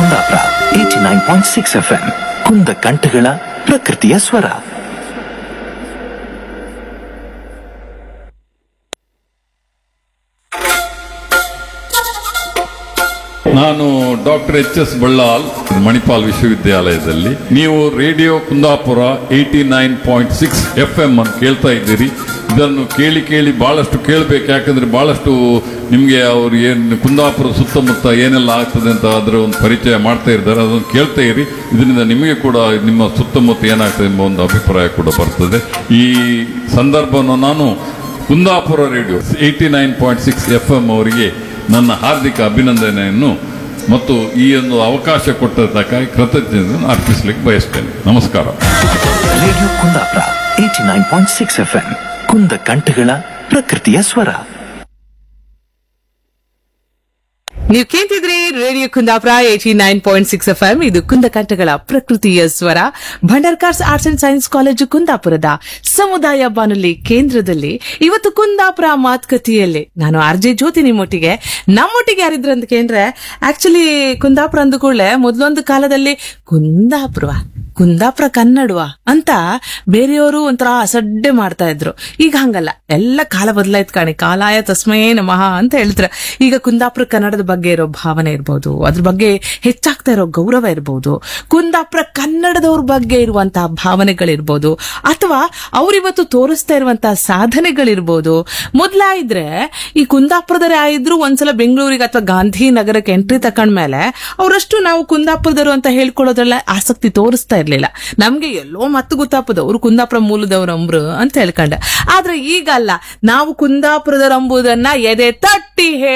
Kundapura eighty nine point six F M ಕುಂದ ಕಂಠಗಳ ಪ್ರಕೃತಿಯ ಸ್ವರ ನಾನು doctor H S Ballal Manipal ವಿಶ್ವವಿದ್ಯಾಲಯದಲ್ಲಿ ನೀವು radio Kundapura eighty nine point six F M ಅಂತ ಕೇಳ್ತಾ ಇದ್ದೀರಿ ಇದನ್ನು ಕೇಳಿ ಕೇಳಿ ಬಹಳಷ್ಟು ಕೇಳಬೇಕು ಯಾಕಂದ್ರೆ ಬಹಳಷ್ಟು ನಿಮಗೆ ಅವ್ರು ಏನು ಕುಂದಾಪುರ ಸುತ್ತಮುತ್ತ ಏನೆಲ್ಲ ಆಗ್ತದೆ ಅಂತ ಅದರ ಒಂದು ಪರಿಚಯ ಮಾಡ್ತಾ ಇದ್ದಾರೆ ಅದನ್ನು ಕೇಳ್ತಾ ಇರಿ ಇದರಿಂದ ನಿಮಗೆ ಕೂಡ ನಿಮ್ಮ ಸುತ್ತಮುತ್ತ ಏನಾಗ್ತದೆ ಎಂಬ ಒಂದು ಅಭಿಪ್ರಾಯ ಕೂಡ ಬರ್ತದೆ ಈ ಸಂದರ್ಭವನ್ನು ನಾನು Kundapura radio eighty nine point six F M ಅವರಿಗೆ ನನ್ನ ಹಾರ್ದಿಕ ಅಭಿನಂದನೆಯನ್ನು ಮತ್ತು ಈ ಒಂದು ಅವಕಾಶ ಕೊಟ್ಟದ್ದಕ್ಕಾಗಿ ಕೃತಜ್ಞತೆಯನ್ನು ಅರ್ಪಿಸಲಿಕ್ಕೆ ಬಯಸ್ತೇನೆ ನಮಸ್ಕಾರ radio Kundapura eighty nine point six F M ಕುಂದ ಕಂಠಗಳ ಪ್ರಕೃತಿಯ ಸ್ವರ ನೀವು ಕೇಳ್ತಿದ್ರಿ radio Kundapura eighty nine point six F M ಇದು ಕುಂದಕಂಠಗಳ ಪ್ರಕೃತಿಯ ಸ್ವರ Bhandarkars arts and science college ಕುಂದಾಪುರದ ಸಮುದಾಯ ಬಾನುಲಿ ಕೇಂದ್ರದಲ್ಲಿ ಇವತ್ತು ಕುಂದಾಪುರ ಮಾತುಕತೆಯಲ್ಲಿ ನಾನು ಆರ್ ಜೆ ಜ್ಯೋತಿ ನಿಮ್ಮೊಟ್ಟಿಗೆ ನಮ್ಮೊಟ್ಟಿಗೆ ಯಾರಿದ್ರು ಅಂತ ಕೇಂದ್ರೆ ಆಕ್ಚುಲಿ ಕುಂದಾಪುರ ಅಂದ ಕೂಡಲೇ ಮೊದಲೊಂದು ಕಾಲದಲ್ಲಿ ಕುಂದಾಪುರ ಕುಂದಾಪುರ ಕನ್ನಡವಾ ಅಂತ ಬೇರೆಯವರು ಒಂಥರ ಅಸಡ್ಡೆ ಮಾಡ್ತಾ ಇದ್ರು ಈಗ ಹಂಗಲ್ಲ ಎಲ್ಲ ಕಾಲ ಬದಲಾಯ್ತು ಕಾಣಿ ಕಾಲಾಯ ತಸ್ಮೇ ನಮಃ ಅಂತ ಹೇಳ್ತಾರೆ ಈಗ ಕುಂದಾಪುರ ಕನ್ನಡದ ಬಗ್ಗೆ ಇರೋ ಭಾವನೆ ಇರ್ಬೋದು ಅದ್ರ ಬಗ್ಗೆ ಹೆಚ್ಚಾಗ್ತಾ ಇರೋ ಗೌರವ ಇರ್ಬೋದು ಕುಂದಾಪುರ ಕನ್ನಡದವ್ರ ಬಗ್ಗೆ ಇರುವಂತಹ ಭಾವನೆಗಳಿರ್ಬೋದು ಅಥವಾ ಅವರಿವತ್ತು ತೋರಿಸ್ತಾ ಇರುವಂತಹ ಸಾಧನೆಗಳಿರ್ಬೋದು ಮೊದ್ಲ ಇದ್ರೆ ಈ ಕುಂದಾಪುರದವರೇ ಆಯಿದ್ರು ಒಂದ್ಸಲ ಬೆಂಗಳೂರಿಗೆ ಅಥವಾ ಗಾಂಧಿ ನಗರಕ್ಕೆ ಎಂಟ್ರಿ ತಕೊಂಡ್ಮೇಲೆ ಅವರಷ್ಟು ನಾವು ಕುಂದಾಪುರದವರು ಅಂತ ಹೇಳ್ಕೊಳ್ಳೋದ್ರಲ್ಲ ಆಸಕ್ತಿ ತೋರಿಸ್ತಾ ಇರ್ಲಿಲ್ಲ ನಮ್ಗೆ ಎಲ್ಲೋ ಮತ್ತೆ ಗೊತ್ತಾಪದ ಅವ್ರು ಕುಂದಾಪುರ ಮೂಲದವ್ರಂಬ್ರು ಅಂತ ಹೇಳ್ಕೊಂಡೆ ಆದ್ರೆ ಈಗ ಅಲ್ಲ ನಾವು ಕುಂದಾಪುರದವರಂಬುದನ್ನ ಎದೆ ತಟ್ಟಿ